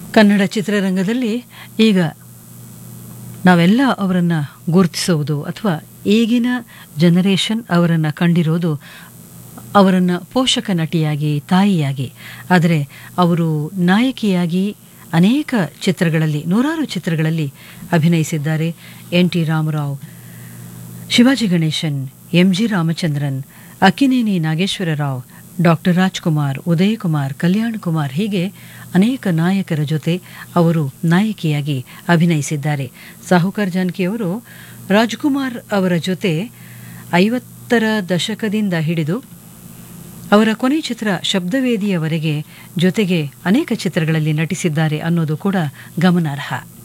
ಕನ್ನಡ ಚಿತ್ರರಂಗದಲ್ಲಿ ಈಗ ನಾವೆಲ್ಲ ಅವರನ್ನು ಗುರುತಿಸುವುದು ಅಥವಾ ಈಗಿನ ಜನರೇಷನ್ ಅವರನ್ನು ಕಂಡಿರೋದು ಅವರನ್ನು ಪೋಷಕ ನಟಿಯಾಗಿ ತಾಯಿಯಾಗಿ ಆದರೆ ಅವರು ನಾಯಕಿಯಾಗಿ ಅನೇಕ ಚಿತ್ರಗಳಲ್ಲಿ ನೂರಾರು ಚಿತ್ರಗಳಲ್ಲಿ ಅಭಿನಯಿಸಿದ್ದಾರೆ N T Ramarao Shivaji Ganesan M G Ramachandran Akkineni Nageswara Rao doctor Rajkumar Uday Kumar Kalyan Kumar ಹೀಗೆ ಅನೇಕ ನಾಯಕರ ಜೊತೆ ಅವರು ನಾಯಕಿಯಾಗಿ ಅಭಿನಯಿಸಿದ್ದಾರೆ ಸಾಹುಕಾರ್ ಜಾನಕಿಯವರು ರಾಜ್ಕುಮಾರ್ ಅವರ ಜೊತೆ ಐವತ್ತರ ದಶಕದಿಂದ ಹಿಡಿದು ಅವರ ಕೊನೆ ಚಿತ್ರ ಶಬ್ದವೇದಿಯವರೆಗೆ ಜೊತೆಗೆ ಅನೇಕ ಚಿತ್ರಗಳಲ್ಲಿ ನಟಿಸಿದ್ದಾರೆ ಅನ್ನೋದು ಕೂಡ ಗಮನಾರ್ಹ